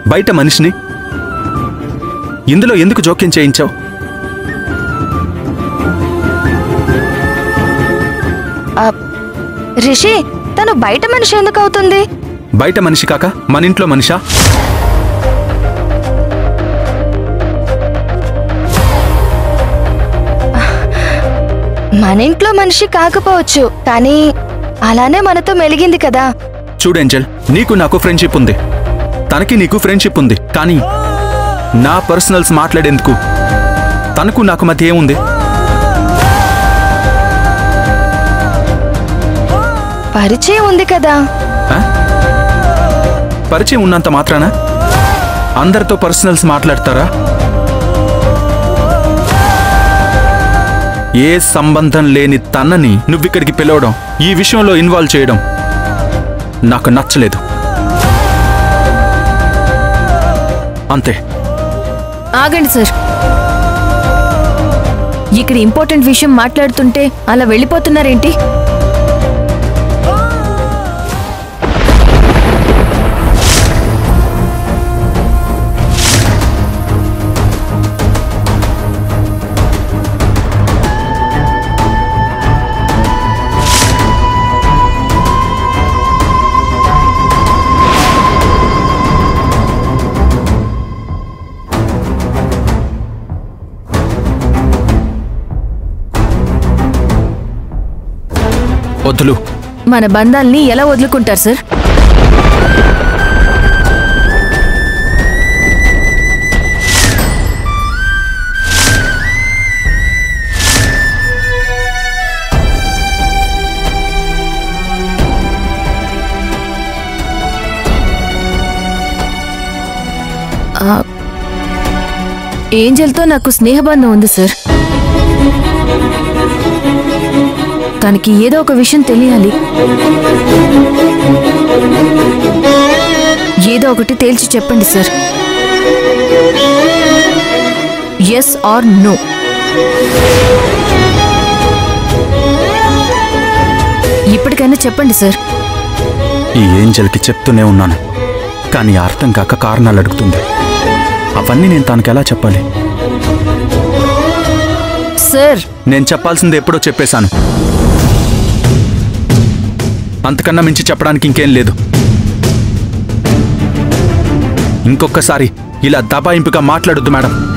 బయట మనిషిని ఇందులో ఎందుకు జోక్యం చేయించావు ఆ, రిషి తను బయట మనిషి ఎందుకు అవుతుంది బయట మనిషి కాక మన ఇంట్లో మనిషా మన ఇంట్లో మనిషి కాకపోవచ్చు కానీ అలానే మనతో మెలిగింది కదా చూడేంజల్ నీకు నాకు ఫ్రెండ్షిప్ ఉంది తనకి నీకు ఫ్రెండ్షిప్ ఉంది కానీ నా పర్సనల్స్ మాట్లాడేందుకు తనకు నాకు మధ్య ఏముంది పరిచయం ఉంది కదా ఆ? పరిచయం ఉన్నంత మాత్రాన అందరితో పర్సనల్స్ మాట్లాడతారా ఏ సంబంధం లేని తనని నువ్విక్కడికి పిలవడం ఈ విషయంలో ఇన్వాల్వ్ చేయడం నాకు నచ్చలేదు అంతే ఆగండి సార్ ఇక్కడ ఇంపార్టెంట్ విషయం మాట్లాడుతుంటే అలా వెళ్ళిపోతున్నారేంటి వద్దులు మన బంధాల్ని ఎలా వదులుకుంటారు సార్ ఆ, ఏంజల్తో నాకు స్నేహబంధం ఉంది సార్ తనకి ఏదో ఒక విషయం తెలియాలి ఏదో ఒకటి తేల్చి చెప్పండి సార్ ఎస్ ఆర్ నో ఇప్పటికైనా చెప్పండి సార్ ఈ ఏంజల్కి చెప్తూనే ఉన్నాను కానీ అర్థం కాక కారణాలు అడుగుతుంది అవన్నీ నేను తనకి ఎలా చెప్పాలి సార్ నేను చెప్పాల్సింది ఎప్పుడో చెప్పేశాను అంతకన్నా మించి చెప్పడానికి ఇంకేం లేదు ఇంకొకసారి ఇలా దబాయింపుగా మాట్లాడొద్దు మేడం